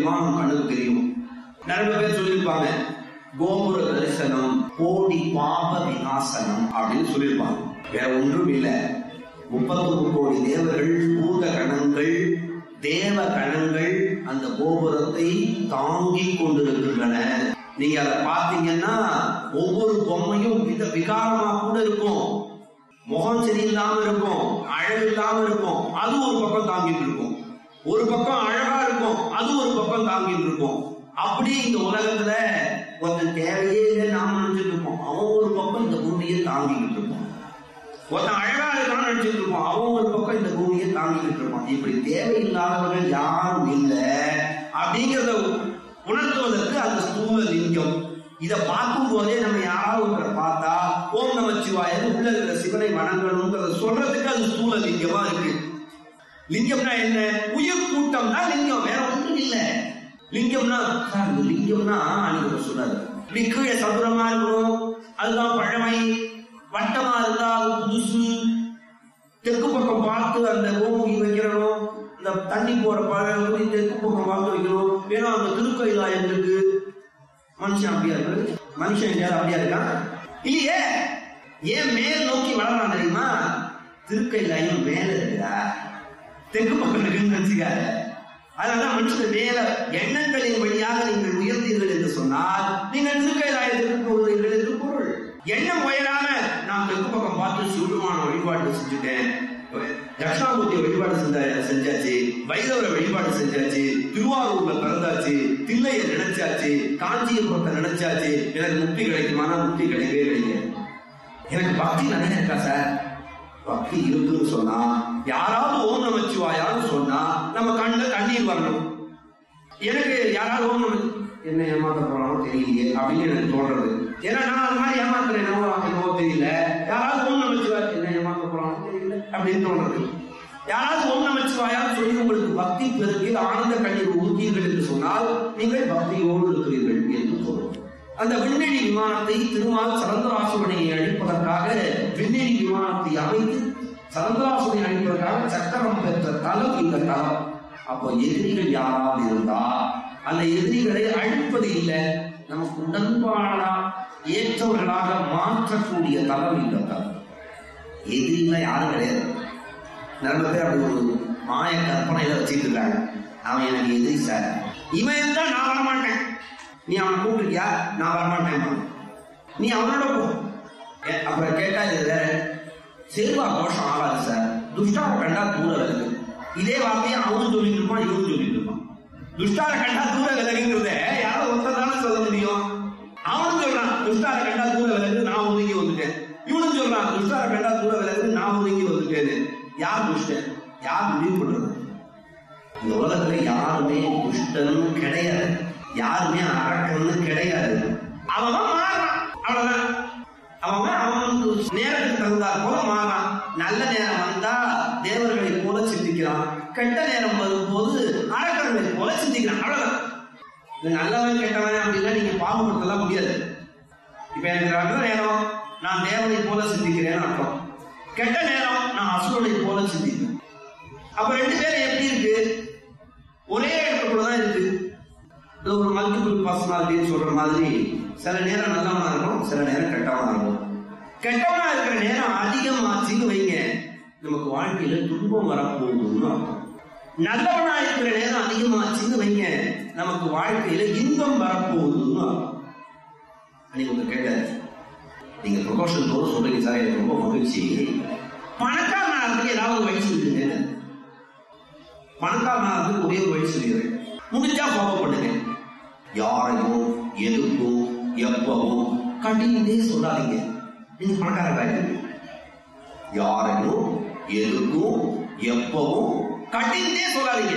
தெளிவா நம்ம கண்ணுக்கு தெரியும் நிறைய பேர் சொல்லியிருப்பாங்க கோபுர தரிசனம் கோடி பாப விநாசனம் அப்படின்னு சொல்லியிருப்பாங்க வேற ஒன்றும் இல்ல முப்பத்தொரு கோடி தேவர்கள் பூத கணங்கள் தேவ கணங்கள் அந்த கோபுரத்தை தாங்கிக் கொண்டிருக்கின்றன நீங்க அதை பார்த்தீங்கன்னா ஒவ்வொரு பொம்மையும் வித விகாரமா கூட இருக்கும் முகம் சரியில்லாம இருக்கும் அழகு இல்லாம இருக்கும் அது ஒரு பக்கம் தாங்கிட்டு இருக்கும் ஒரு பக்கம் அழகா இருக்கும் அது ஒரு பக்கம் தாங்கிட்டு இருக்கும் அப்படி இந்த உலகத்துல ஒருத்தன் தேவையே இல்லை நாம நினைச்சிட்டு இருப்போம் அவன் ஒரு பக்கம் இந்த பூமியை தாங்கிக்கிட்டு இருப்பான் ஒருத்தன் அழகா இருக்கான்னு நினைச்சிட்டு இருப்போம் அவன் ஒரு பக்கம் இந்த பூமியை தாங்கிக்கிட்டு இருப்பான் இப்படி தேவையில்லாதவர்கள் யாரும் இல்லை அப்படிங்கிறத உணர்த்துவதற்கு அந்த ஸ்தூல லிங்கம் இதை பார்க்கும் போதே நம்ம யாராவது ஒருத்தரை பார்த்தா ஓம் நம சிவாய உள்ள இருக்கிற சிவனை வணங்கணுங்கிறத சொல்றதுக்கு அது ஸ்தூல லிங்கமா இருக்கு லிங்கம்னா என்ன உயிர் கூட்டம் தான் லிங்கம் வேற ஒன்றும் இல்ல லிங்கம்னா சார் இந்த லிங்கம்னா அன்னைக்கு சொன்னாரு இப்படி கீழே சதுரமா இருக்கணும் அதுதான் பழமை வட்டமா இருந்தா அது புதுசு தெற்கு பக்கம் பார்த்து அந்த கோமுகி வைக்கிறணும் இந்த தண்ணி போற பழம் தெற்கு பக்கம் பார்த்து வைக்கணும் ஏன்னா அந்த திருக்கோயிலாயம் இருக்கு மனுஷன் அப்படியா இருக்கு மனுஷன் எங்கேயாவது அப்படியா இருக்கான் இல்லையே ஏன் மேல் நோக்கி வளர்றான் தெரியுமா திருக்கைலாயம் மேல இருக்குதா தெற்கு பக்கம் இருக்குன்னு வச்சுக்காரு அதனாலதான் மனுஷன் மேல எண்ணங்களின் வழியாக நீங்கள் உயர்ந்தீர்கள் என்று சொன்னால் நீங்கள் திருக்கைலாயத்திற்கு போகிறீர்கள் என்று பொருள் எண்ணம் உயராம நான் தெற்கு பக்கம் பார்த்து சிவபெருமான வழிபாடு செஞ்சுட்டேன் தட்சிணாமூர்த்தி வழிபாடு செஞ்ச செஞ்சாச்சு வைரவரை வழிபாடு செஞ்சாச்சு திருவாரூர்ல பிறந்தாச்சு தில்லைய நினைச்சாச்சு காஞ்சிபுரத்தை நினைச்சாச்சு எனக்கு முக்தி கிடைக்குமானா முக்தி கிடைக்கவே கிடைக்காது எனக்கு பக்தி நிறைய இருக்கா சார் பக்தி இருக்குன்னு சொன்னா யாராவது ஓம் நமச்சிவாயான்னு சொன்னா நம்ம கண்ணுல கண்ணீர் வரணும் எனக்கு யாராவது ஓம் நம என்ன ஏமாத்த போறானோ தெரியலையே அப்படின்னு எனக்கு தோன்றது ஏன்னா நான் அந்த மாதிரி ஏமாத்துறேன் என்னவோ என்னவோ தெரியல யாராவது ஓம் நமச்சிவாய் என்ன ஏமாத்த போறானோ தெரியல அப்படின்னு தோன்றது யாராவது ஓம் நமச்சிவாயான்னு சொல்லி உங்களுக்கு பக்தி பெருக்கி ஆனந்த கண்ணீர் ஊற்றீர்கள் என்று சொன்னால் நீங்கள் பக்தியோடு இருக்கிறீர்கள் என்று தோன்றும் அந்த விண்வெளி விமானத்தை திருமால் சரந்தராசுரனை அழிப்பதற்காக விண்வெளி விமானத்தை அமைத்து சரந்தராசுரனை அழிப்பதற்காக சக்கரம் பெற்ற தலம் இந்த தலம் அப்போ எதிரிகள் யாராவது இருந்தா அந்த எதிரிகளை அழிப்பது இல்லை நமக்கு உடன்பாடா ஏற்றவர்களாக மாற்றக்கூடிய தலம் இந்த தலம் எதிரில யாரும் கிடையாது நிறைய பேர் அப்படி ஒரு மாய கற்பனையில வச்சுட்டு இருக்காங்க அவன் எனக்கு எதிரி சார் இவன் இருந்தா நான் வரமாட்டேன் நீ அவனை கூப்பிட்டுருக்கியா நான் வரமாட்டேன் நீ அவனோட போ ஏ, அப்புறம் கேட்டா இது வேற செல்வா கோஷம் ஆகாது சார் துஷ்டாவை கண்டா தூர விலகு இதே வார்த்தையை அவனும் சொல்லிட்டு இருப்பான் இவனும் சொல்லிட்டு இருப்பான் துஷ்டாரை கண்டா தூர விலகுங்கிறத யாரோ ஒருத்தர் தானே சொல்ல முடியும் அவனும் சொல்றான் துஷ்டாரை கண்டா தூர விலகு நான் ஒதுங்கி வந்துட்டேன் இவனும் சொல்றான் துஷ்டாரை கண்டா தூர விலகு நான் ஒதுங்கி வந்துட்டேன்னு யார் துஷ்டன் யார் முடிவு பண்றது இந்த உலகத்துல யாருமே துஷ்டன் கிடையாது யாருமே அரக்கன்னு கிடையாது அவன் மாறான் அவ்வளவுதான் அவன் அவனுக்கு நேரத்துக்கு தகுந்தாற் போல மாறான் நல்ல நேரம் வந்தா தேவர்களை போல சிந்திக்கிறான் கெட்ட நேரம் வரும்போது அரக்கர்களை போல சிந்திக்கிறான் அவ்வளவுதான் இது நல்லவன் கெட்டவன் அப்படின்னா நீங்க பாகுபடுத்தலாம் முடியாது இப்ப எனக்கு நல்ல நேரம் நான் தேவனை போல சிந்திக்கிறேன்னு அர்த்தம் கெட்ட நேரம் நான் அசுரனை போல சிந்திக்கிறேன் அப்ப ரெண்டு பேரும் எப்படி இருக்கு ஒரே இடத்துக்குள்ள தான் இருக்கு இது ஒரு மல்டிபிள் பர்சனாலிட்டின்னு சொல்ற மாதிரி சில நேரம் நல்லவனா இருக்கும் சில நேரம் கெட்டவனா இருக்கும் கெட்டவனா இருக்கிற நேரம் அதிகமாச்சுன்னு வைங்க நமக்கு வாழ்க்கையில துன்பம் வரப்போகுதுன்னு அர்த்தம் நல்லவனா இருக்கிற நேரம் அதிகமாச்சுன்னு வைங்க நமக்கு வாழ்க்கையில இன்பம் வரப்போகுதுன்னு அர்த்தம் அன்னைக்கு ஒன்று கேட்டாரு நீங்க ப்ரொபோஷன் தோறும் சொல்றீங்க சார் எனக்கு ரொம்ப மகிழ்ச்சி பணக்காரனாகிறதுக்கு ஏதாவது ஒரு வழி சொல்லுங்க பணக்காரனாகிறதுக்கு ஒரே ஒரு வழி சொல்லிடுறேன் முடிஞ்சா ஃபாலோ பண்ணுங்க யாரையும் எதுக்கும் எப்பவும் கண்டினியூ சொல்லாதீங்க நீங்க பணக்காரராக யாரையும் எதுக்கும் எப்பவும் கண்டினியூ சொல்லாதீங்க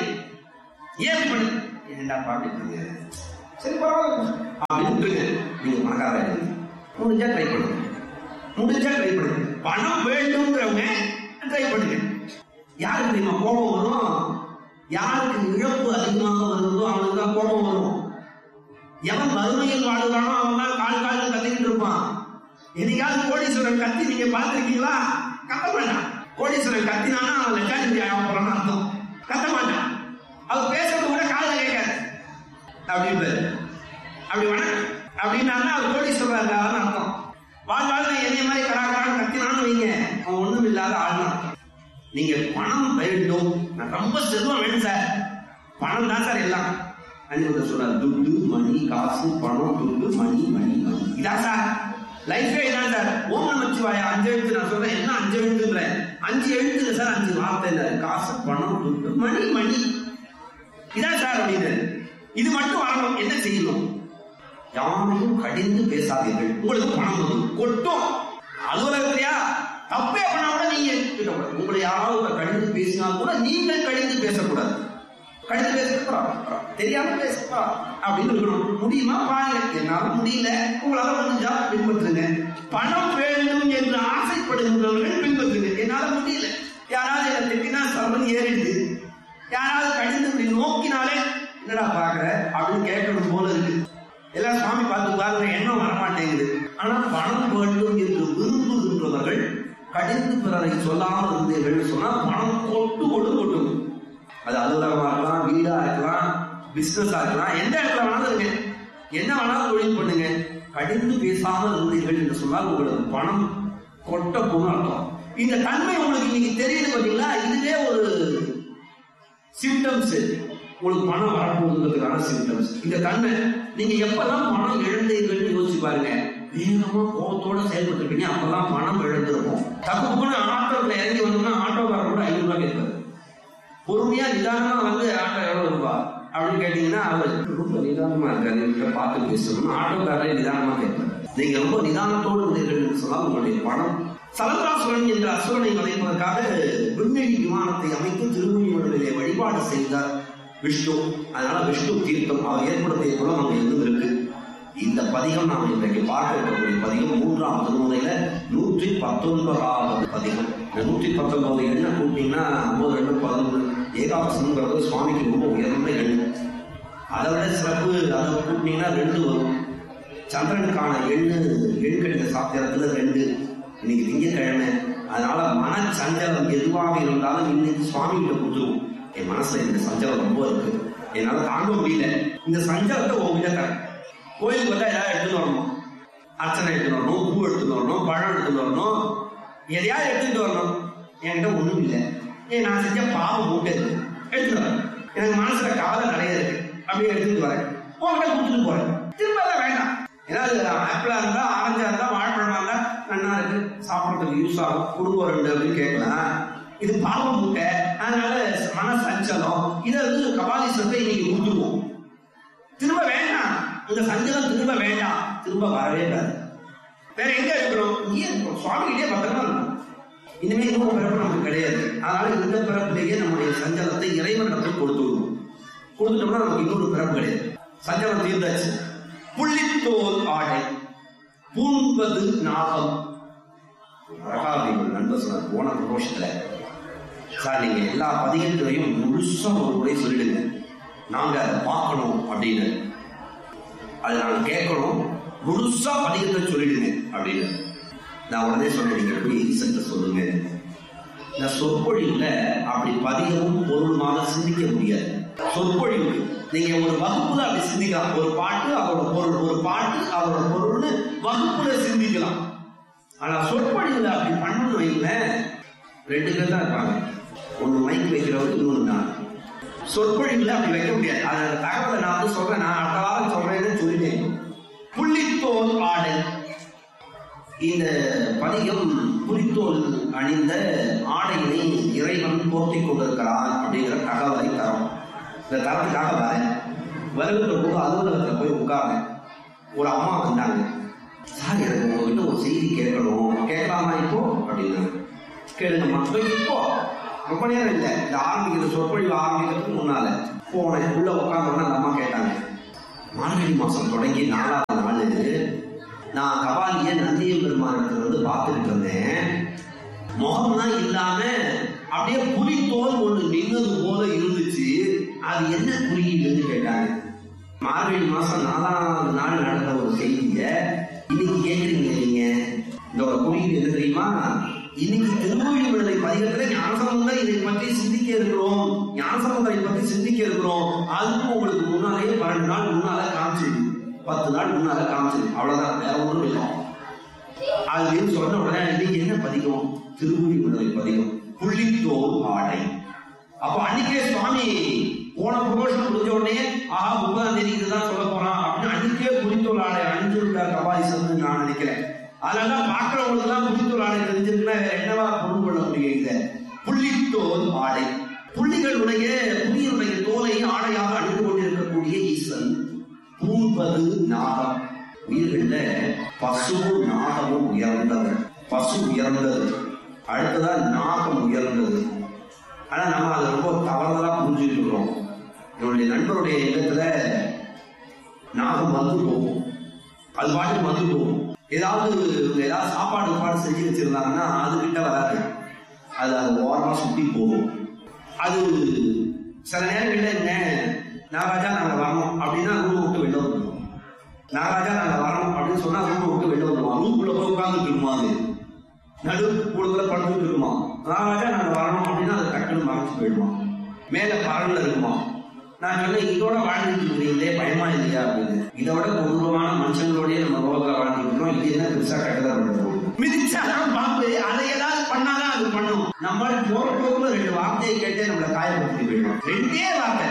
ஏன் பண்ணி ஏன்டா பாட்டு சரி பரவாயில்ல அப்படின்னு விட்டுருங்க நீங்க பணக்காரராக முடிஞ்சா ட்ரை பண்ணுங்க முடிஞ்சா ட்ரை பண்ணுங்க பணம் வேண்டும்ங்கிறவங்க ட்ரை பண்ணுங்க யாருக்கு தெரியுமா கோபம் வரும் யாருக்கு இழப்பு அதிகமாக வருதோ அவனுக்கு தான் கோபம் வரும் எவன் வறுமையில் வாழுறானோ அவன் தான் கால் கால் கத்திக்கிட்டு இருப்பான் என்னைக்காவது கோடீஸ்வரன் கத்தி நீங்க பார்த்திருக்கீங்களா கத்த மாட்டான் கோடீஸ்வரன் கத்தினானா அவன் லட்சாதிபதி ஆக போறான்னு அர்த்தம் கத்த மாட்டான் அவர் பேசுறது கூட காதுல கேட்காது அப்படின்பாரு அப்படி வணக்கம் அப்படின்னா அவர் கோடீஸ்வரர் இருக்காருன்னு அர்த்தம் வாழ் வாழ் என்னைய மாதிரி கலாக்காரன் கத்தினான்னு வைங்க அவன் ஒண்ணும் இல்லாத ஆள்னு அர்த்தம் நீங்க பணம் வேண்டும் நான் ரொம்ப செல்வம் வேணும் சார் பணம் தான் சார் எல்லாம் அஞ்சு சொல்றாரு துட்டு மணி காசு பணம் துட்டு மணி மணி மணி இதான் சார் லைஃபே இதான் சார் ஓம் நமச்சிவாயா அஞ்சு எழுத்து நான் சொல்றேன் என்ன அஞ்சு எழுத்துன்றேன் அஞ்சு எழுத்துல சார் அஞ்சு வார்த்தை இல்ல காசு பணம் துட்டு மணி மணி இதான் சார் அப்படின்னு இது மட்டும் வரணும் என்ன செய்யணும் யாரையும் கடிந்து பேசாதீர்கள் உங்களுக்கு பணம் வந்து கொட்டும் அலுவலகத்திலையா தப்பே பண்ணா கூட நீங்க திட்டக்கூடாது உங்களை யாராவது கடிந்து பேசினால் கூட நீங்கள் கடிந்து பேசக்கூடாது கடிந்து பேசக்கூடாது தெரியாம பேசக்கூடாது அப்படின்னு இருக்கணும் முடியுமா பாருங்க என்னால முடியல உங்களால முடிஞ்சா பின்பற்றுங்க பணம் வேண்டும் என்று ஆசைப்படுகின்றவர்கள் பின்பற்றுங்க என்னால முடியல யாராவது என்ன திட்டினா சர்வன் ஏறிடுது யாராவது கடிந்து இப்படி நோக்கினாலே என்னடா பாக்குற அப்படின்னு கேட்கணும் போல இருக்கு எல்லாம் சுவாமி பார்த்து பாருங்க எண்ணம் வரமாட்டேங்குது ஆனா பணம் வேண்டும் என்று விரும்புகின்றவர்கள் கடிந்து பிறரை சொல்லாமல் இருந்தீர்கள் சொன்னா பணம் கொட்டு கொடு கொட்டும் அது அலுவலகமா இருக்கலாம் வீடா இருக்கலாம் பிசினஸா இருக்கலாம் எந்த இடத்துல வேணாலும் இருங்க என்ன வேணாலும் தொழில் பண்ணுங்க கடிந்து பேசாமல் இருந்தீர்கள் என்று சொன்னால் உங்களுக்கு பணம் கொட்ட போன அர்த்தம் இந்த தன்மை உங்களுக்கு இன்னைக்கு தெரியுது பாத்தீங்களா இதுவே ஒரு சிம்டம்ஸ் உங்களுக்கு பணம் வரப்போகுதுன்றதுக்கான சிம்டம்ஸ் இந்த தன்மை நீங்க எப்பெல்லாம் பணம் இழந்தீங்கன்னு யோசிச்சு பாருங்க வேகமா கோபத்தோட செயல்பட்டுருப்பீங்க அப்பெல்லாம் பணம் இழந்திருக்கும் தப்புக்குன்னு ஆட்டோவில் இறங்கி வந்தோம்னா ஆட்டோக்காரர் கூட ஐநூறு ரூபாய் கேட்பாரு பொறுமையா நிதானமா வந்து ஆட்டோ எவ்வளவு ரூபா அப்படின்னு கேட்டீங்கன்னா அவர் ரொம்ப நிதானமா இருக்காரு என்கிட்ட பார்த்து பேசணும் ஆட்டோக்காரரே நிதானமா கேட்பாரு நீங்க ரொம்ப நிதானத்தோடு இருந்தீர்கள் என்று சொன்னால் உங்களுடைய பணம் சலந்தாசுரன் என்ற அசுரனை வளைப்பதற்காக விண்வெளி விமானத்தை அமைத்து திருமணிமண்டலிலே வழிபாடு செய்தார் விஷ்ணு அதனால விஷ்ணு தீர்த்தம் அவர் ஏற்படுத்திய குலம் அங்க எதுவும் இருக்கு இந்த பதிகம் நாம் இன்றைக்கு பார்க்க இருக்கக்கூடிய பதிகம் மூன்றாம் திருமுறையில நூற்றி பத்தொன்பதாவது பதிகம் இந்த நூற்றி பத்தொன்பது எண்ணை கூட்டிங்கன்னா ஒன்பது ரெண்டு பதினொன்று ஏகாதசனங்கிறது சுவாமிக்கு ரொம்ப உயர்ந்த எண் அதை விட சிறப்பு அதை கூட்டினீங்கன்னா ரெண்டு வரும் சந்திரனுக்கான எண்ணு எழுக்கடித சாத்திரத்துல ரெண்டு இன்னைக்கு திங்கக்கிழமை அதனால மன சஞ்சலம் எதுவாக இருந்தாலும் இன்னைக்கு சுவாமி கிட்ட கொடுத்துருவோம் என் மனசுல இந்த சஞ்சலம் ரொம்ப இருக்கு என்னால தாங்க முடியல இந்த சஞ்சலத்தை உங்ககிட்ட தரேன் கோயிலுக்கு வந்தா ஏதாவது எடுத்துட்டு வரணும் அர்ச்சனை எடுத்துட்டு வரணும் பூ எடுத்துட்டு வரணும் பழம் எடுத்துட்டு வரணும் எதையாவது எடுத்துட்டு வரணும் என்கிட்ட ஒண்ணும் இல்லை ஏன் நான் செஞ்ச பாவம் மூட்டை இருக்கு எடுத்துட்டு வரேன் எனக்கு மனசுல கவலை நிறைய இருக்கு அப்படியே எடுத்துட்டு வரேன் உங்ககிட்ட கொடுத்துட்டு போறேன் திரும்ப எல்லாம் வேண்டாம் ஏதாவது ஆப்பிளா இருந்தா ஆரஞ்சா இருந்தா வாழைப்பழமா இருந்தா நன்னா இருக்கு சாப்பிடறதுக்கு யூஸ் ஆகும் குடும்பம் ரெண்டு அப்படின்னு கேட்கலாம் இது பாவம் மூட்டை அதனால மன சஞ்சலம் இதை வந்து கபாலீஸ்வரத்தை இன்னைக்கு கொடுத்துருவோம் திரும்ப வேண்டாம் இந்த சஞ்சலம் திரும்ப வேண்டாம் திரும்ப வரவே கூடாது வேற எங்க இருக்கிறோம் இங்கே இருக்கிறோம் சுவாமிகிட்டே பத்திரமா இருக்கணும் இனிமே இன்னொரு பிறப்பு நமக்கு கிடையாது அதனால இந்த பிறப்பிலேயே நம்முடைய சஞ்சலத்தை இறைவனிடத்தில் கொடுத்து விடுவோம் கொடுத்துட்டோம்னா நமக்கு இன்னொரு பிறப்பு கிடையாது சஞ்சலம் தீர்ந்தாச்சு புள்ளித்தோல் ஆடை பூண்பது நாகம் அழகா எங்கள் நண்பர் சொன்னார் போன ரோஷத்துல சார் நீங்க எல்லா பதிகங்களையும் முழுசா ஒரு முறை சொல்லிடுங்க நாங்க அதை பார்க்கணும் அப்படின்னு அதை நாங்க கேட்கணும் முழுசா பதிகத்தை சொல்லிடுங்க அப்படின்னு நான் உடனே சொன்னேன் நீங்க போய் ஈசன்ட்ட சொல்லுங்க இந்த சொற்பொழிவுல அப்படி பதிகமும் பொருளுமாக சிந்திக்க முடியாது சொற்பொழிவு நீங்க ஒரு வகுப்புல அப்படி சிந்திக்கலாம் ஒரு பாட்டு அதோட பொருள் ஒரு பாட்டு அதோட பொருள்னு வகுப்புல சிந்திக்கலாம் ஆனா சொற்பொழிவுல அப்படி பண்ணணும் வைங்களேன் ரெண்டு பேர் தான் இருப்பாங்க ஒண்ணு மைக் வைக்கிறவர் இன்னொன்னு நான் சொற்பொழிவுல அப்படி வைக்க முடியாது அது அந்த தகவலை நான் வந்து சொல்றேன் நான் அடுத்த வாரம் சொல்றேன்னு சொல்லிட்டேன் புள்ளித்தோல் ஆடல் இந்த பதிகம் புலித்தோல் அணிந்த ஆடையினை இறைவன் போர்த்திக் கொண்டிருக்கிறான் அப்படிங்கிற தகவலை தரும் இந்த தரத்துக்காக வரேன் வருகிற போது அலுவலகத்தில் போய் உட்கார்ந்தேன் ஒரு அம்மா வந்தாங்க சார் எனக்கு உங்ககிட்ட ஒரு செய்தி கேட்கணும் கேட்கலாமா இப்போ அப்படின்னாங்க கேளுங்கம்மா இப்போ இப்போ ரொம்ப நேரம் இல்லை இந்த ஆரம்பிக்கிற சொற்பொழிவு ஆரம்பிக்கிறதுக்கு முன்னால போனேன் உள்ள உட்காந்தோன்னா அந்த அம்மா கேட்டாங்க மார்கழி மாசம் தொடங்கி நாலாவது நாள் நான் கபாலிய நந்தியம் பெருமானத்துல வந்து பார்த்துட்டு இருந்தேன் முகம்லாம் இல்லாம அப்படியே புலித்தோல் ஒண்ணு நின்னது போல இருந்துச்சு அது என்ன குறியீடுன்னு கேட்டாங்க மார்கழி மாசம் நாலாவது நாள் நடந்த ஒரு செய்திய இன்னைக்கு கேக்குறீங்க நீங்க இதோட குறியீடு என்ன தெரியுமா இன்னைக்கு திருமொழிவிடலை பதிகத்துல ஞானசம்பந்தர் இதை பற்றி சிந்திக்க இருக்கிறோம் ஞானசம்பந்தரை பற்றி சிந்திக்க இருக்கிறோம் அதுக்கும் உங்களுக்கு முன்னாலேயே பன்னெண்டு பன்னெண்டு நாள் முன்னால காமிச்சிருக்கு பத்து நாள் முன்னால காமிச்சிருக்கு அவ்வளவுதான் வேற ஒன்றும் இல்லை அப்படின்னு சொன்ன உடனே இன்னைக்கு என்ன பதிகம் திருமுடி உணவை பதிகம் புள்ளித்தோல் ஆடை அப்ப அன்னைக்கே சுவாமி போன ப்ரொமோஷன் முடிஞ்ச உடனே ஆஹா முப்பதாம் தேதி இதுதான் சொல்ல போறான் அப்படின்னு அன்னைக்கே புளித்தோல் ஆடை அணிஞ்சிருக்கார் கபாலிசம்னு நான் நினைக்கிறேன் அதனால பாக்குறவங்களுக்கு எல்லாம் புளித்தோல் ஆடை தெரிஞ்சிருக்குன்னா வேற என்னவா பொருள் கொள்ள முடியும் இத புள்ளித்தோல் ஆடை புள்ளிகளுடைய புலியுடைய தோலை ஆடையாக அணிந்து கொண்டிருக்கக்கூடிய ஈசன் பூம்பது நாகம் உயிர்கள்ல பசுவும் நாகமும் உயர்ந்தது பசு உயர்ந்தது அடுத்ததா நாகம் உயர்ந்தது ஆனா நம்ம அதை ரொம்ப தவறுதலா புரிஞ்சுட்டு இருக்கிறோம் என்னுடைய நண்பருடைய இல்லத்துல நாகம் வந்து போகும் அது பாட்டுக்கு வந்து போகும் ஏதாவது இவங்க ஏதாவது சாப்பாடு பாடு செஞ்சு வச்சிருந்தாங்கன்னா அது கிட்ட வராது அது அது ஓரமா சுத்தி போகும் அது சில நேரங்கள்ல என்ன நாகராஜா நாங்க வரணும் அப்படின்னா ரூம் விட்டு வெளில வந்துடும் நாகராஜா நாங்க வரணும் அப்படின்னு சொன்னா ரூம் விட்டு வெளில வந்துடுவான் ரூம்குள்ள போய் உட்கார்ந்துட்டு இருக்குமா அது நடு கூடுதல படுத்துட்டு இருக்குமா நாகராஜா நாங்க வரணும் அப்படின்னா அது டக்குன்னு மறைச்சு போயிடுவான் மேல பறந்து இருக்குமா நான் சொன்னேன் இதோட வாழ்ந்துட்டு இருக்கிறீங்களே பயமா இல்லையா அப்படின்னு இதை விட கொடூரமான மனுஷங்களோடய நம்ம ரோகத்துல வாழ்ந்துட்டு இருக்கோம் இது என்ன பெருசா கட்டதா பண்ணுறோம் மிதிச்சாதான் பாம்பு அதை ஏதாவது பண்ணாதான் அது பண்ணும் நம்ம போற போக்குல ரெண்டு வார்த்தையை கேட்டே நம்மளை காயப்படுத்தி போயிடும் ரெண்டே வார்த்தை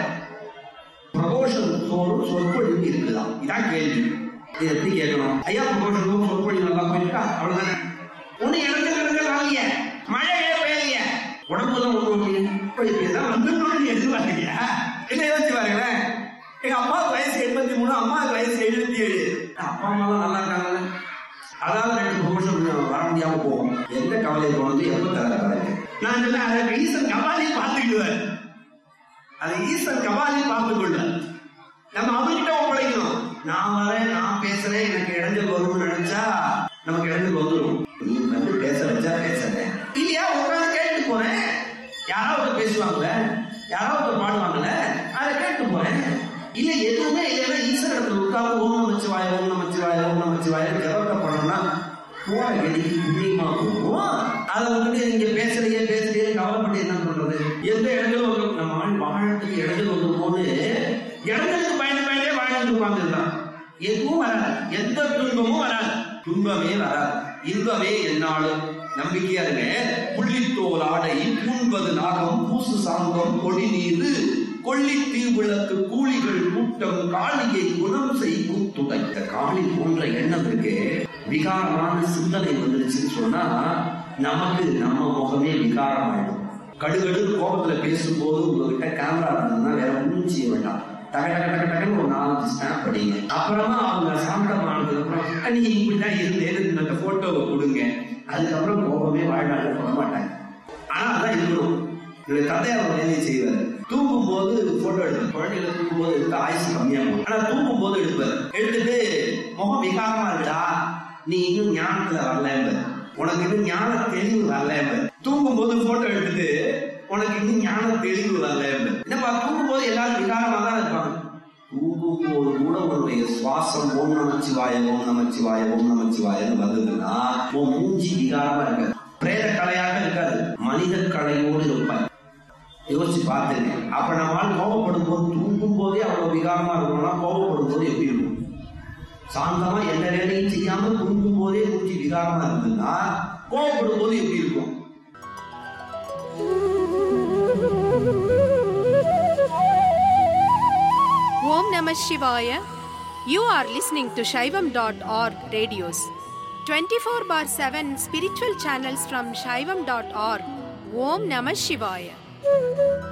ப்ரமோஷன் சோறும் சொற்பொழிவு இருக்குதான் இதான் கேள்வி இது எப்படி கேட்கணும் ஐயா ப்ரமோஷன் சொற்பொழிவு நல்லா போயிருக்கா அவ்வளவுதானே ஒண்ணு இடத்துல இருந்து வாங்கிய மழையே பெய்யலைய உடம்புலாம் ஒண்ணு இப்படிதான் வந்து எதிர்பார்க்கலையா என்ன யோசிச்சு பாருங்களேன் எங்க அம்மாவுக்கு வயசு எண்பத்தி மூணு அம்மாவுக்கு வயசு எழுபத்தி ஏழு அப்பா அம்மாலாம் நல்லா இருக்காங்கல்ல அதாவது ரெண்டு ப்ரொமோஷன் வர முடியாம போகும் எந்த கவலை போனது எப்ப தர கவலை நான் சொன்னேன் அதை ஈசன் கபாலி பார்த்துக்கிடுவார் அதை ஈசன் கபாலி பார்த்துக் கொள்ள நம்ம அவர்கிட்ட ஒப்படைக்கணும் நான் வரேன் நான் பேசுறேன் எனக்கு இடைஞ்சல் வரும்னு நினைச்சா நமக்கு இடைஞ்சல் வந்துடும் நீ வந்து பேச வச்சா பேசுறேன் இல்லையா உட்காந்து கேட்டு போறேன் யாராவது பேசுவாங்கல்ல யாராவது பாடுவாங்கல்ல அதை கேட்டு போறேன் இல்ல எதுவுமே இல்லைன்னா ஈஸ்வரத்துல உட்கார்ந்து ஓம் நமச்சிவாய ஓம் நமச்சிவாய ஓம் நமச்சிவாய ஜபத்தை பண்ணோம்னா போற வெளிக்கு புண்ணியமா போகும் அதை வந்துட்டு நீங்க பேசுறீங்க பேசுறீங்க கவலைப்பட்டு என்ன பண்றது எந்த இடத்துல வந்து நம்ம ஆள் வாழறதுக்கு இடத்துல வந்து போது இடங்களுக்கு பயந்து பயந்தே வாழ்ந்து உட்கார்ந்துருந்தான் எதுவும் வராது எந்த துன்பமும் வராது துன்பமே வராது இன்பமே என்னாலும் நம்பிக்கையா இருங்க புள்ளித்தோல் ஆடை பூண்பது நாகம் பூசு சாந்தம் கொடி நீரு கொள்ளி தீவிளக்கு கூலிகள் கூட்டம் காளியை குணம் செய் கூத்துடை இந்த காளி போன்ற எண்ணம் இருக்கு விகாரமான சிந்தனை வந்துருச்சுன்னு சொன்னா நமக்கு நம்ம முகமே விகாரம் ஆயிடும் கடுகடு கோபத்துல பேசும்போது உங்ககிட்ட கேமரா இருந்ததுன்னா வேற ஒன்றும் செய்ய வேண்டாம் டக டக டக டகன்னு ஒரு நாலஞ்சு ஸ்னாப் படிங்க அப்புறமா அவங்க சாந்தமானதுக்கு அப்புறம் நீ இப்படிதான் இருந்தேன்னு அந்த போட்டோவை கொடுங்க அதுக்கப்புறம் கோபமே வாழ்நாள் பண்ண மாட்டாங்க ஆனா அதான் இருக்கணும் என்னுடைய தந்தை அவர் வேலையை செய்வார் தூங்கும் போது போட்டோ எடுப்பார் குழந்தைகளை தூங்கும் போது எடுத்து ஆயுசு கம்மியாகும் ஆனா தூங்கும் போது எடுப்பார் எடுத்துட்டு முகம் விகாரமா இருக்குடா நீ இன்னும் ஞானத்துல வரல உனக்கு இன்னும் ஞான தெளிவு வரல தூங்கும் போது போட்டோ எடுத்துட்டு உனக்கு இன்னும் ஞான தெளிவு வரல என்னப்பா தூங்கும் போது எல்லாரும் விகாரமா தான் இருப்பாங்க தூங்கும் போது கூட உன்னுடைய சுவாசம் ஓம் நமச்சிவாய ஓம் நமச்சிவாய ஓம் நமச்சிவாயன்னு வந்ததுன்னா உன் மூஞ்சி விகாரமா இருக்காது பிரேத கலையாக இருக்காது மனித கலையோடு இருப்பாய் யோசிச்சு பார்த்துங்க அப்ப நம்மால் கோபப்படும் போது தூங்கும் போதே அவ்வளவு விகாரமா இருக்கணும்னா கோபப்படும் போது எப்படி இருக்கும் சாந்தமா எந்த வேலையும் செய்யாம தூங்கும் போதே மூஞ்சி விகாரமா இருந்ததுன்னா கோபப்படும் போது எப்படி இருக்கும் Om Namah Shivaya. You are listening to Shaivam.org radios. 24 bar 7 spiritual channels from Shaivam.org. Om Namah Shivaya.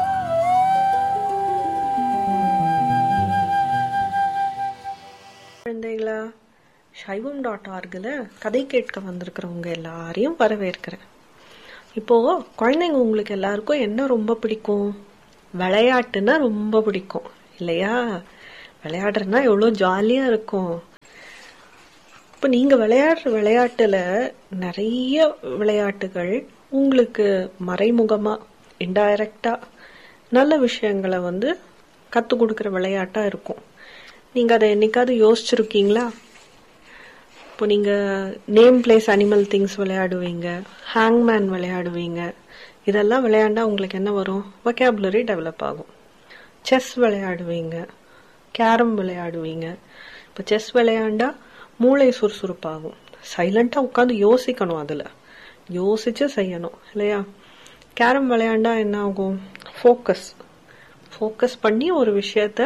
குழந்தைகளா சைவம் டாட் ஆர்கில் கதை கேட்க வந்திருக்கிறவங்க எல்லாரையும் வரவேற்கிறேன் இப்போ குழந்தைங்க உங்களுக்கு எல்லாருக்கும் என்ன ரொம்ப பிடிக்கும் விளையாட்டுன்னா ரொம்ப பிடிக்கும் இல்லையா விளையாடுறதுனா எவ்வளோ ஜாலியாக இருக்கும் இப்போ நீங்கள் விளையாடுற விளையாட்டில் நிறைய விளையாட்டுகள் உங்களுக்கு மறைமுகமாக இன்டைரக்டாக நல்ல விஷயங்களை வந்து கற்றுக் கொடுக்குற விளையாட்டாக இருக்கும் நீங்கள் அதை என்னைக்காவது யோசிச்சிருக்கீங்களா இப்போ நீங்கள் நேம் பிளேஸ் அனிமல் திங்ஸ் விளையாடுவீங்க ஹேங்மேன் விளையாடுவீங்க இதெல்லாம் விளையாண்டா உங்களுக்கு என்ன வரும் வொக்காபுலரி டெவலப் ஆகும் செஸ் விளையாடுவீங்க கேரம் விளையாடுவீங்க இப்போ செஸ் விளையாண்டா மூளை சுறுசுறுப்பாகும் சைலண்டா உட்காந்து யோசிக்கணும் அதுல யோசிச்சு செய்யணும் இல்லையா கேரம் விளையாண்டா என்ன ஆகும் ஃபோக்கஸ் ஃபோக்கஸ் பண்ணி ஒரு விஷயத்த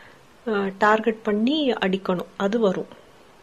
டார்கெட் பண்ணி அடிக்கணும் அது வரும்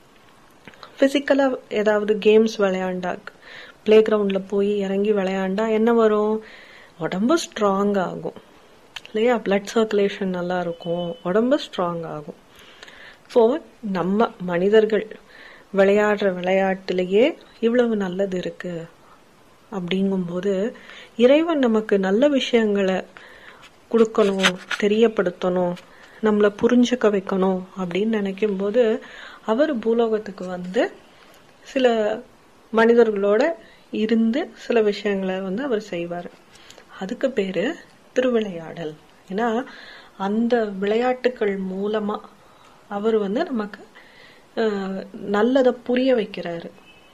பிசிக்கலா ஏதாவது கேம்ஸ் விளையாண்டா பிளே கிரவுண்ட்ல போய் இறங்கி விளையாண்டா என்ன வரும் உடம்பு ஸ்ட்ராங் ஆகும் இல்லையா பிளட் சர்க்குலேஷன் நல்லா இருக்கும் உடம்பு ஸ்ட்ராங் ஆகும் ஸோ நம்ம மனிதர்கள் விளையாடுற விளையாட்டுலயே இவ்வளவு நல்லது இருக்கு அப்படிங்கும்போது இறைவன் நமக்கு நல்ல விஷயங்களை கொடுக்கணும் தெரியப்படுத்தணும் நம்மளை புரிஞ்சுக்க வைக்கணும் அப்படின்னு நினைக்கும் போது அவர் பூலோகத்துக்கு வந்து சில மனிதர்களோட இருந்து சில விஷயங்களை வந்து அவர் செய்வார் அதுக்கு பேரு திருவிளையாடல் ஏன்னா அந்த விளையாட்டுகள் மூலமா அவர் வந்து நமக்கு அஹ், நல்லதை புரிய வைக்கிறாரு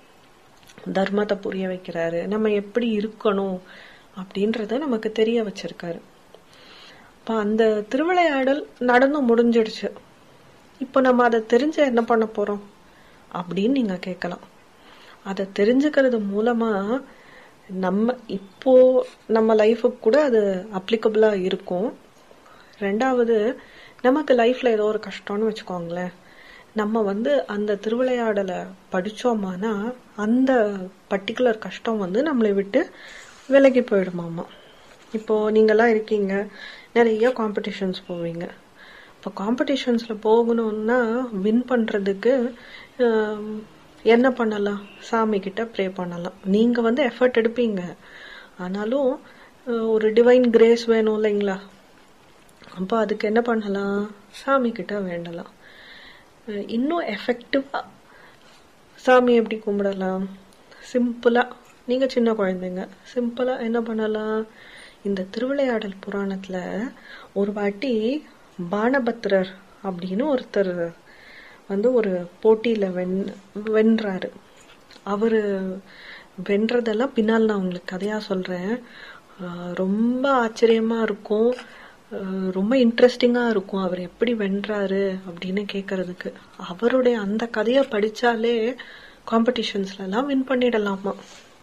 தர்மத்தை புரிய வைக்கிறாரு நம்ம எப்படி இருக்கணும் அப்படின்றத நமக்கு தெரிய வச்சிருக்காரு இப்ப அந்த திருவிளையாடல் நடந்து முடிஞ்சிடுச்சு இப்ப நம்ம அதை தெரிஞ்ச என்ன பண்ண போறோம் அப்படின்னு நீங்க கேட்கலாம் அதை தெரிஞ்சுக்கிறது மூலமா நம்ம இப்போ நம்ம லைஃபுக்கு கூட அது அப்ளிகபிளா இருக்கும் ரெண்டாவது நமக்கு லைஃப்ல ஏதோ ஒரு கஷ்டம்னு வச்சுக்கோங்களேன் நம்ம வந்து அந்த திருவிளையாடலை படிச்சோமானா அந்த பர்டிகுலர் கஷ்டம் வந்து நம்மளை விட்டு விலகி போயிடுமாமா இப்போ நீங்கெல்லாம் இருக்கீங்க நிறைய காம்படிஷன்ஸ் போவீங்க இப்போ காம்படிஷன்ஸ்ல போகணும்னா வின் பண்றதுக்கு ஆம், என்ன பண்ணலாம் சாமி கிட்ட ப்ரே பண்ணலாம் நீங்க வந்து எஃபர்ட் எடுப்பீங்க ஆனாலும் அஹ், ஒரு டிவைன் கிரேஸ் வேணும் இல்லைங்களா அப்போ அதுக்கு என்ன பண்ணலாம் சாமி கிட்ட வேண்டலாம் அஹ், இன்னும் எஃபெக்டிவா சாமி எப்படி கும்பிடலாம் சிம்பிளா நீங்க சின்ன குழந்தைங்க சிம்பிளா என்ன பண்ணலாம் இந்த திருவிளையாடல் புராணத்துல ஒரு வாட்டி பானபத்திரர் அப்படின்னு ஒருத்தர் வந்து ஒரு போட்டியில வென் வென்றாரு அவரு வென்றதெல்லாம் பின்னால் நான் உங்களுக்கு கதையா சொல்றேன் ஆஹ் ரொம்ப ஆச்சரியமா இருக்கும் ஆஹ் ரொம்ப இன்ட்ரெஸ்டிங்கா இருக்கும் அவர் எப்படி வென்றாரு அப்படின்னு கேக்குறதுக்கு அவருடைய அந்த கதையை படிச்சாலே காம்படிஷன்ஸ்ல எல்லாம் வின் பண்ணிடலாமா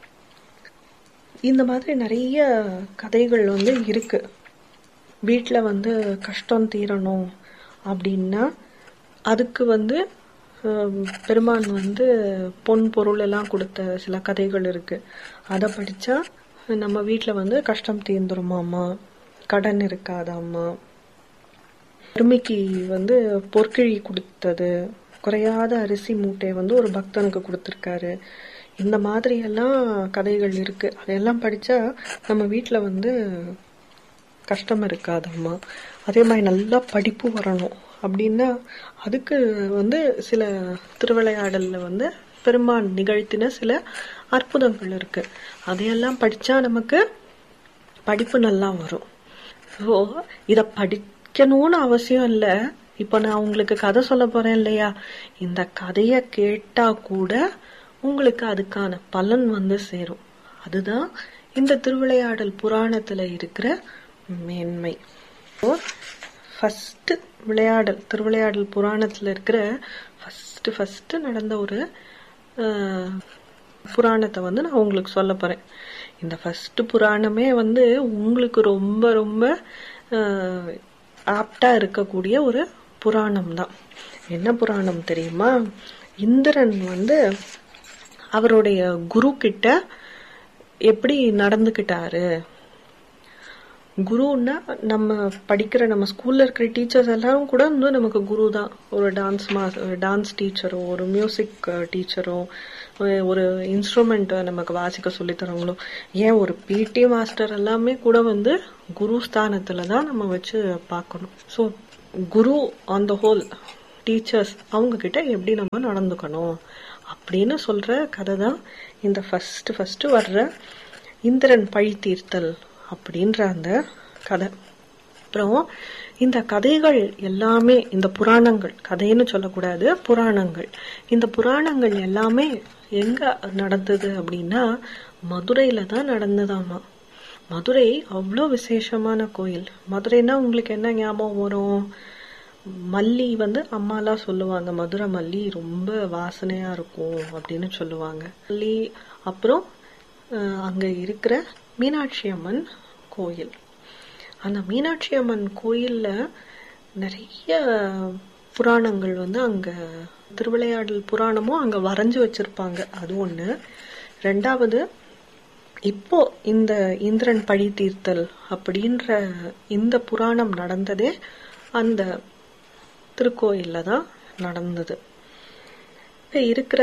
இந்த மாதிரி நிறைய கதைகள் வந்து இருக்கு வீட்ல வந்து கஷ்டம் தீரணும் அப்படின்னா அதுக்கு வந்து ஹம், பெருமான் வந்து பொன் பொருள் எல்லாம் கொடுத்த சில கதைகள் இருக்கு அதை படிச்சா நம்ம வீட்ல வந்து கஷ்டம் தீர்ந்துருமாமா கடன் இருக்காதாமா எருமைக்கு வந்து பொற்கிழி கொடுத்தது குறையாத அரிசி மூட்டை வந்து ஒரு பக்தனுக்கு கொடுத்திருக்காரு இந்த மாதிரி எல்லாம் கதைகள் இருக்கு அதையெல்லாம் படிச்சா நம்ம வீட்ல வந்து கஷ்டம் இருக்காதம்மா அதே மாதிரி நல்லா படிப்பு வரணும் அப்படின்னா அதுக்கு வந்து சில திருவிளையாடல்ல வந்து பெருமான் நிகழ்த்தின சில அற்புதங்கள் இருக்கு அதையெல்லாம் படிச்சா நமக்கு படிப்பு நல்லா வரும் ஸோ இத படிக்கணும்னு அவசியம் இல்ல இப்ப நான் உங்களுக்கு கதை சொல்ல போறேன் இல்லையா இந்த கதைய கேட்டா கூட உங்களுக்கு அதுக்கான பலன் வந்து சேரும் அதுதான் இந்த திருவிளையாடல் புராணத்துல இருக்கிற மேன்மை ஃபர்ஸ்ட் விளையாடல் திருவிளையாடல் புராணத்துல இருக்கிற ஃபர்ஸ்ட் ஃபர்ஸ்ட் நடந்த ஒரு அஹ், புராணத்தை வந்து நான் உங்களுக்கு சொல்ல போறேன் இந்த ஃபர்ஸ்ட் புராணமே வந்து உங்களுக்கு ரொம்ப ரொம்ப ஆப்டா இருக்கக்கூடிய ஒரு புராணம் தான் என்ன புராணம் தெரியுமா இந்திரன் வந்து அவருடைய குரு கிட்ட எப்படி நடந்துக்கிட்டாரு குருன்னா நம்ம படிக்கிற நம்ம ஸ்கூல்ல இருக்கிற டீச்சர்ஸ் எல்லாரும் கூட வந்து நமக்கு குரு தான் ஒரு டான்ஸ் மா டான்ஸ் டீச்சரோ ஒரு மியூசிக் டீச்சரோ ஒரு இன்ஸ்ட்ருமெண்ட் நமக்கு வாசிக்க சொல்லி தரவங்களோ ஏன் ஒரு பிடி மாஸ்டர் எல்லாமே கூட வந்து குரு ஸ்தானத்துல தான் நம்ம வச்சு பார்க்கணும் so guru on the whole teachers அவங்க கிட்ட எப்படி நம்ம நடந்துக்கணும் அப்படின்னு சொல்ற கதை தான் இந்த ஃபர்ஸ்ட் ஃபர்ஸ்ட் வர்ற இந்திரன் பழி தீர்த்தல் அப்படின்ற அந்த கதை அப்புறம் இந்த கதைகள் எல்லாமே இந்த புராணங்கள் கதைன்னு சொல்லக்கூடாது புராணங்கள் இந்த புராணங்கள் எல்லாமே எங்க நடந்தது அப்படின்னா மதுரையில தான் நடந்ததாமா மதுரை அவ்வளோ விசேஷமான கோயில் மதுரைனா உங்களுக்கு என்ன ஞாபகம் வரும் மல்லி வந்து அம்மாலாம் சொல்லுவாங்க மதுரை மல்லி ரொம்ப வாசனையா இருக்கும் அப்படின்னு சொல்லுவாங்க மல்லி அப்புறம் அஹ், அங்க இருக்கிற மீனாட்சி அம்மன் கோயில் அந்த மீனாட்சி அம்மன் கோயில்ல நிறைய புராணங்கள் வந்து அங்க திருவிளையாடல் புராணமும் அங்க வரைஞ்சு வச்சிருப்பாங்க அது ஒண்ணு ரெண்டாவது இப்போ இந்த இந்திரன் பழி தீர்த்தல் அப்படின்ற இந்த புராணம் நடந்ததே அந்த திருக்கோயில்ல தான் நடந்தது இப்ப இருக்கிற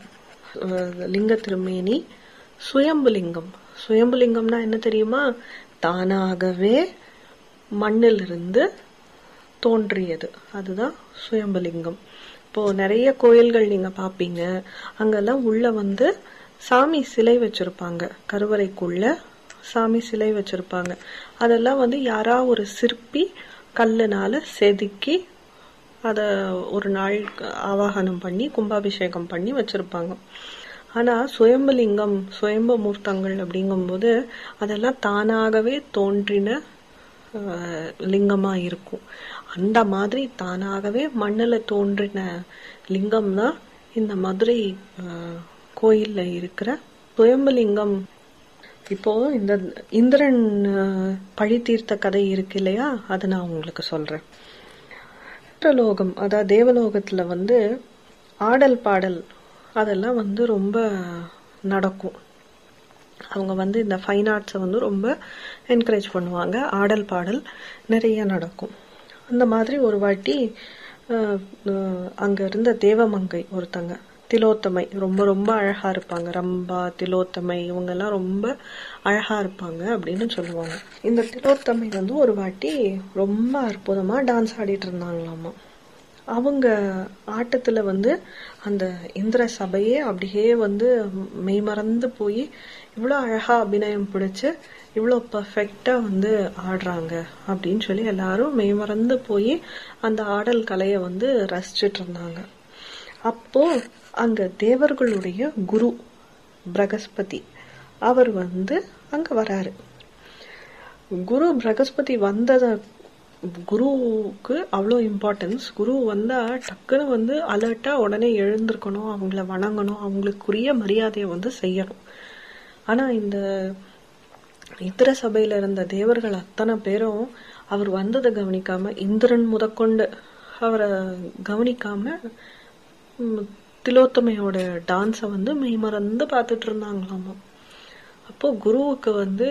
அஹ், லிங்க திருமேனி சுயம்புலிங்கம் சுயம்புலிங்கம்னா என்ன தெரியுமா தானாகவே மண்ணிலிருந்து தோன்றியது அதுதான் சுயம்புலிங்கம் இப்போ நிறைய கோயில்கள் நீங்க பாப்பீங்க அங்கெல்லாம் உள்ள வந்து சாமி சிலை வச்சிருப்பாங்க கருவறைக்குள்ள சாமி சிலை வச்சிருப்பாங்க அதெல்லாம் வந்து யாரா ஒரு சிற்பி கல்லுனால செதுக்கி அத ஒரு நாள் ஆவாகனம் பண்ணி கும்பாபிஷேகம் பண்ணி வச்சிருப்பாங்க ஆனா சுயம்புலிங்கம் சுயம்பு மூர்த்தங்கள் அப்படிங்கும்போது அதெல்லாம் தானாகவே தோன்றின அஹ், லிங்கமா இருக்கும் அந்த மாதிரி தானாகவே மண்ணுல தோன்றின லிங்கம் தான் இந்த மதுரை அஹ், கோயில்ல இருக்கிற சுயம்புலிங்கம் இப்போ இந்த இந்திரன் அஹ், பழி தீர்த்த கதை இருக்கு இல்லையா அதை நான் உங்களுக்கு சொல்றேன் இந்திரலோகம் அதாவது தேவலோகத்துல வந்து ஆடல் பாடல் அதெல்லாம் வந்து ரொம்ப நடக்கும் அவங்க வந்து இந்த ஃபைன் ஆர்ட்ஸை வந்து ரொம்ப என்கரேஜ் பண்ணுவாங்க ஆடல் பாடல் நிறைய நடக்கும் அந்த மாதிரி ஒரு வாட்டி அஹ், அஹ், அங்க இருந்த தேவமங்கை ஒருத்தங்க திலோத்தமை ரொம்ப ரொம்ப அழகா இருப்பாங்க ரம்பா திலோத்தமை இவங்கெல்லாம் ரொம்ப அழகா இருப்பாங்க அப்படின்னு சொல்லுவாங்க இந்த திலோத்தமை வந்து ஒரு வாட்டி ரொம்ப அற்புதமா டான்ஸ் ஆடிட்டு இருந்தாங்களாமா அவங்க ஆட்டத்துல வந்து அந்த இந்திர சபையே அப்படியே வந்து மெய்மறந்து போய் இவ்வளோ அழகா அபிநயம் பிடிச்சு இவ்வளோ பர்ஃபெக்டா வந்து ஆடுறாங்க அப்படின்னு சொல்லி எல்லாரும் மெய்மறந்து போய் அந்த ஆடல் கலையை வந்து ரசிச்சிட்டு இருந்தாங்க அப்போ அங்க தேவர்களுடைய குரு பிரகஸ்பதி அவர் வந்து அங்க வராரு குரு பிரகஸ்பதி வந்தத குருவுக்கு அவ்வளோ இம்பார்ட்டன்ஸ் குரு வந்தா டக்குன்னு வந்து அலர்ட்டா உடனே எழுந்திருக்கணும் அவங்கள வணங்கணும் அவங்களுக்குரிய மரியாதையை வந்து செய்யணும் ஆனா இந்த இந்திர சபையில இருந்த தேவர்கள் அத்தனை பேரும் அவர் வந்ததை கவனிக்காம இந்திரன் முதற்கொண்டு அவரை கவனிக்காம ம், திலோத்தமையோட டான்ஸை வந்து மெய்மறந்து பார்த்துட்டு இருந்தாங்களாமா அப்போ குருவுக்கு வந்து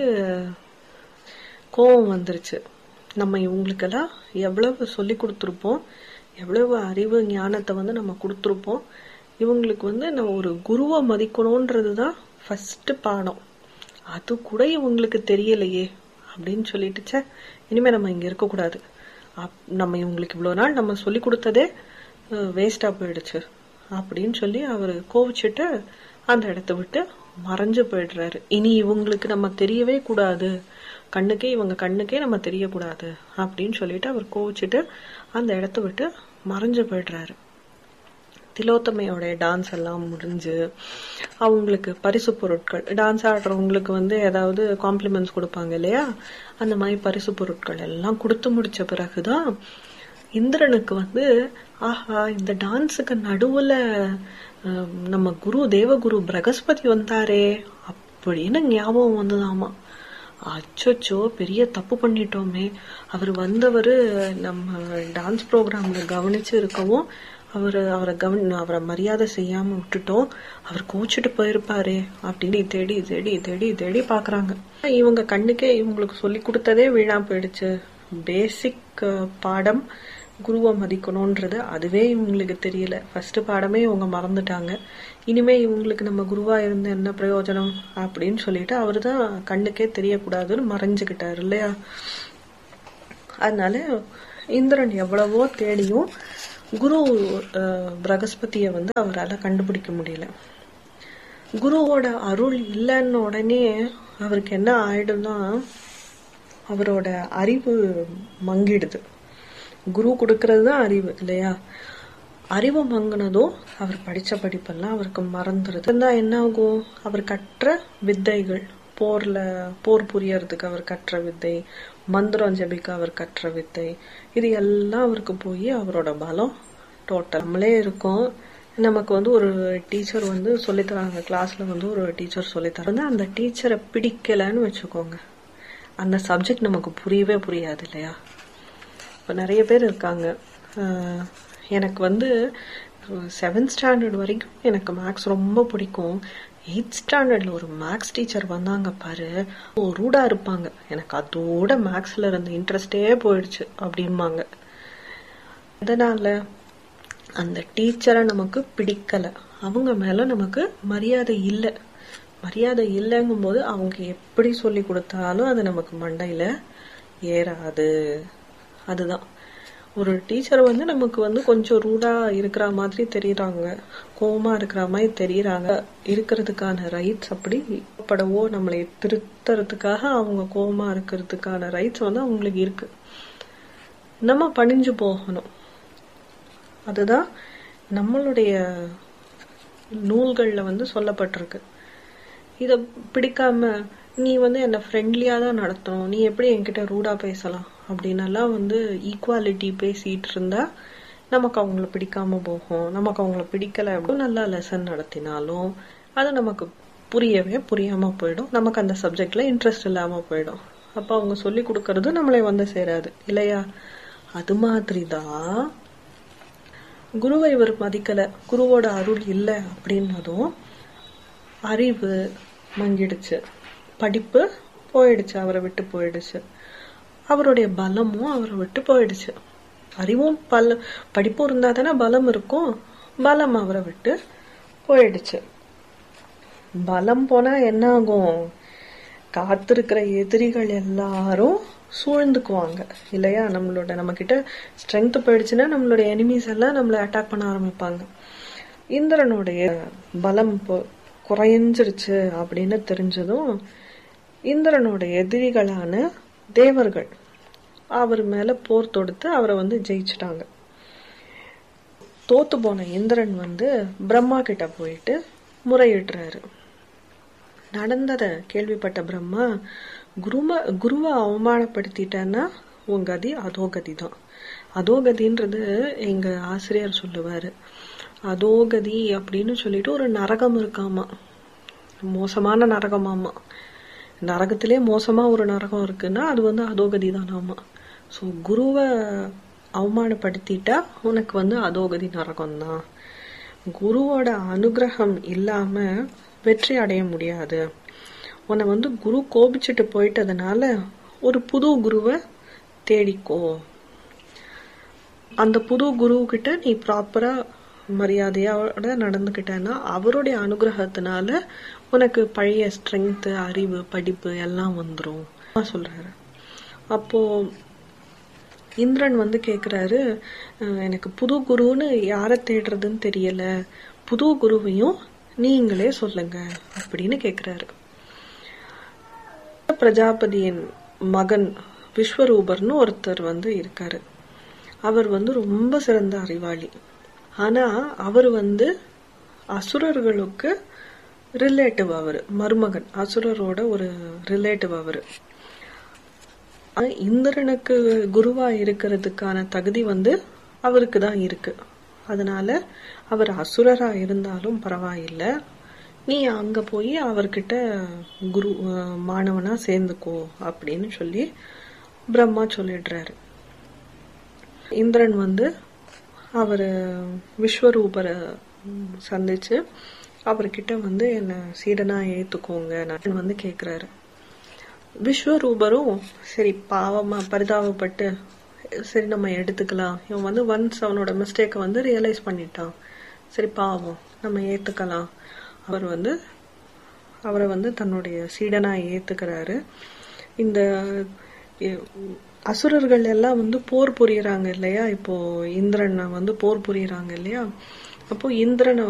கோபம் வந்துருச்சு நம்ம இவங்களுக்கெல்லாம் எவ்வளவு சொல்லி கொடுத்துருப்போம் எவ்வளவு அறிவு ஞானத்தை வந்து நம்ம கொடுத்துருப்போம் இவங்களுக்கு வந்து நம்ம ஒரு குருவை மதிக்கணும்ன்றது தான் ஃபர்ஸ்ட் பாடம் அது கூட இவங்களுக்கு தெரியலையே அப்படின்னு சொல்லிட்டு ச்சே இனிமே நம்ம இங்க இருக்கக்கூடாது அப்- நம்ம இவங்களுக்கு இவ்வளவு நாள் நம்ம சொல்லி கொடுத்ததே வேஸ்டா போயிடுச்சு அப்படின்னு சொல்லி அவர் கோவிச்சுட்டு அந்த இடத்த விட்டு மறைஞ்சு போயிடுறாரு இனி இவங்களுக்கு நம்ம தெரியவே கூடாது கண்ணுக்கே இவங்க கண்ணுக்கே நம்ம தெரியக்கூடாது அப்படின்னு சொல்லிட்டு அவர் கோவிச்சுட்டு அந்த இடத்த விட்டு மறைஞ்சு போயிடுறாரு திலோத்தமையோட டான்ஸ் எல்லாம் முடிஞ்சு அவங்களுக்கு பரிசு பொருட்கள் டான்ஸ் ஆடுறவங்களுக்கு வந்து ஏதாவது காம்ப்ளிமெண்ட்ஸ் கொடுப்பாங்க இல்லையா அந்த மாதிரி பரிசு பொருட்கள் எல்லாம் கொடுத்து முடிச்ச பிறகுதான் இந்திரனுக்கு வந்து ஆஹா இந்த டான்ஸுக்கு நடுவுல அஹ், நம்ம குரு தேவகுரு பிரகஸ்பதி வந்தாரே அப்படின்னு ஞாபகம் வந்ததாமா அச்சோச்சோ பெரிய தப்பு பண்ணிட்டோமே அவர் வந்தவர் நம்ம டான்ஸ் ப்ரோக்ராம்ல கவனிச்சு இருக்கவும் அவர் அவரை கவனி அவரை மரியாதை செய்யாம விட்டுட்டோம் அவர் கோச்சிட்டு போயிருப்பாரே அப்படின்னு தேடி தேடி தேடி தேடி பாக்குறாங்க இவங்க கண்ணுக்கே இவங்களுக்கு சொல்லி கொடுத்ததே வீணா போயிடுச்சு பேசிக் பாடம் குருவை மதிக்கணும்ன்றது அதுவே இவங்களுக்கு தெரியல ஃபர்ஸ்ட் பாடமே இவங்க மறந்துட்டாங்க இனிமே இவங்களுக்கு நம்ம குருவா இருந்து என்ன பிரயோஜனம் அப்படின்னு சொல்லிட்டு அவர்தான் கண்ணுக்கே தெரியக்கூடாதுன்னு மறைஞ்சுக்கிட்டாரு இல்லையா அதனால இந்திரன் எவ்வளவோ தேடியும் குரு அஹ், பிரகஸ்பதியை வந்து அவரால் கண்டுபிடிக்க முடியல குருவோட அருள் இல்லைன்னு உடனே அவருக்கு என்ன ஆயிடும்னா அவரோட அறிவு மங்கிடுது குரு கொடுக்கறது தான் அறிவு இல்லையா அறிவு மங்கினதும் அவர் படிச்ச படிப்பெல்லாம் அவருக்கு மறந்துடுது இருந்தா என்ன ஆகும் அவர் கற்ற வித்தைகள் போர்ல போர் புரியறதுக்கு அவர் கற்ற வித்தை மந்திரம் ஜபிக்க அவர் கற்ற வித்தை இது எல்லாம் அவருக்கு போய் அவரோட பலம் டோட்டல் நம்மளே இருக்கோம் நமக்கு வந்து ஒரு டீச்சர் வந்து சொல்லித்தராங்க கிளாஸ்ல வந்து ஒரு டீச்சர் சொல்லித்தராங்க அந்த டீச்சரை பிடிக்கலன்னு வச்சுக்கோங்க அந்த சப்ஜெக்ட் நமக்கு புரியவே புரியாது இல்லையா இப்போ நிறைய பேர் இருக்காங்க ஆஹ் எனக்கு வந்து செவன்த் ஸ்டாண்டர்ட் வரைக்கும் எனக்கு மேக்ஸ் ரொம்ப பிடிக்கும் எயித் ஸ்டாண்டர்ட்ல ஒரு மேக்ஸ் டீச்சர் வந்தாங்க பாரு ஓ ரூடா இருப்பாங்க எனக்கு அதோட மேக்ஸ்ல இருந்த இன்ட்ரெஸ்டே போயிடுச்சு அப்படிம்பாங்க எதனால அந்த டீச்சரை நமக்கு பிடிக்கல அவங்க மேல நமக்கு மரியாதை இல்லை மரியாதை இல்லைங்கும் போது அவங்க எப்படி சொல்லி கொடுத்தாலும் அது நமக்கு மண்டையில ஏறாது அதுதான் ஒரு டீச்சர் வந்து நமக்கு வந்து கொஞ்சம் ரூடா இருக்கிற மாதிரி தெரியறாங்க கோவமா இருக்கிற மாதிரி தெரியறாங்க இருக்கிறதுக்கான ரைட்ஸ் அப்படி படவோ நம்மளை திருத்தறதுக்காக அவங்க கோவமா இருக்கிறதுக்கான ரைட்ஸ் வந்து அவங்களுக்கு இருக்கு நம்ம பணிஞ்சு போகணும் அதுதான் நம்மளுடைய நூல்கள்ல வந்து சொல்லப்பட்டிருக்கு இத பிடிக்காம நீ வந்து என்ன ஃப்ரெண்ட்லியா தான் நடத்தணும் நீ எப்படி என்கிட்ட ரூடா பேசலாம் அப்படின்னெல்லாம் வந்து ஈக்குவாலிட்டி பேசிட்டு இருந்தா நமக்கு அவங்கள பிடிக்காம போகும் நமக்கு அவங்கள பிடிக்கல அப்படின்னு நல்லா லெசன் நடத்தினாலும் அது நமக்கு புரியவே புரியாம போயிடும் நமக்கு அந்த சப்ஜெக்ட்ல இன்ட்ரெஸ்ட் இல்லாம போயிடும் அப்ப அவங்க சொல்லி கொடுக்கறது நம்மளை வந்து சேராது இல்லையா அது மாதிரிதான் குருவை இவர் மதிக்கல குருவோட அருள் இல்லை அப்படின்னதும் அறிவு மங்கிடுச்சு படிப்பு போயிடுச்சு அவரை விட்டு போயிடுச்சு அவருடைய பலமும் அவரை விட்டு போயிடுச்சு அறிவும் பல படிப்பும் இருந்தா தானே பலம் இருக்கும் பலம் அவரை விட்டு போயிடுச்சு பலம் போனா என்ன ஆகும் காத்திருக்கிற எதிரிகள் எல்லாரும் சூழ்ந்துக்குவாங்க இல்லையா நம்மளோட நம்ம கிட்ட ஸ்ட்ரென்த் போயிடுச்சுன்னா நம்மளோட எனிமீஸ் எல்லாம் நம்மள அட்டாக் பண்ண ஆரம்பிப்பாங்க இந்திரனுடைய பலம் பொ- குறைஞ்சிருச்சு அப்படின்னு தெரிஞ்சதும் இந்திரனோட எதிரிகளான தேவர்கள் அவர் மேல போர் தொடுத்து அவரை வந்து ஜெயிச்சிட்டாங்க தோத்து போன இந்திரன் வந்து பிரம்மா கிட்ட போயிட்டு முறையிடுறாரு நடந்தத கேள்விப்பட்ட பிரம்மா குரும குருவை அவமானப்படுத்திட்டேன்னா உன் கதி அதோ கதி தான் அதோ கதின்றது எங்க ஆசிரியர் சொல்லுவாரு அதோ கதி அப்படின்னு சொல்லிட்டு ஒரு நரகம் இருக்காமா மோசமான நரகமாமா நரகத்திலே மோசமா ஒரு நரகம் இருக்குன்னா அது வந்து அதோகதி தானாமா ஸோ குருவை அவமானப்படுத்திட்டா உனக்கு வந்து அதோகதி நரகம் தான் குருவோட அனுகிரகம் இல்லாம வெற்றி அடைய முடியாது உன்னை வந்து குரு கோபிச்சுட்டு போயிட்டதுனால ஒரு புது குருவை தேடிக்கோ அந்த புது குரு கிட்ட நீ ப்ராப்பரா மரியாதையோட நடந்துக்கிட்டேன்னா அவருடைய அனுகிரகத்தினால உனக்கு பழைய ஸ்ட்ரென்த் அறிவு படிப்பு எல்லாம் வந்துரும் சொல்றாரு அப்போ இந்திரன் வந்து கேக்குறாரு "அஹ், எனக்கு புது குருன்னு யாரை தேடுறதுன்னு தெரியல புது குருவையும் நீங்களே சொல்லுங்க அப்படின்னு கேக்குறாரு பிரஜாபதியின் மகன் விஸ்வரூபர்னு ஒருத்தர் வந்து இருக்காரு அவர் வந்து ரொம்ப சிறந்த அறிவாளி ஆனா அவர் வந்து அசுரர்களுக்கு ரிலேட்டிவ் அவர் மருமகன் அசுரரோட ஒரு ரிலேட்டிவ் அவரு ஆனா, இந்திரனுக்கு குருவா இருக்கிறதுக்கான தகுதி வந்து அவருக்கு தான் இருக்கு அதனால அவர் அசுரரா இருந்தாலும் பரவாயில்லை நீ அங்க போய் அவர்கிட்ட குரு அஹ், மாணவனா சேர்ந்துக்கோ அப்படின்னு சொல்லி பிரம்மா சொல்லிடுறாரு இந்திரன் வந்து அவரு விஸ்வரூபரை ம், சந்திச்சு அவர்கிட்ட வந்து என்ன சீடனா ஏத்துக்கோங்க நான் வந்து கேக்குறாரு விஸ்வரூபரும் சரி பாவமா பரிதாபப்பட்டு சரி நம்ம எடுத்துக்கலாம் இவன் வந்து ஒன்ஸ் அவனோட மிஸ்டேக்கை வந்து ரியலைஸ் பண்ணிட்டான் சரி பாவம் நம்ம ஏத்துக்கலாம் அவர் வந்து அவரை வந்து தன்னுடைய சீடனா ஏத்துக்கிறாரு இந்த எ- அசுரர்கள் எல்லாம் வந்து போர் புரியறாங்க இல்லையா இப்போ இந்திரனை வந்து போர் புரியறாங்க இல்லையா அப்போ இந்திரனை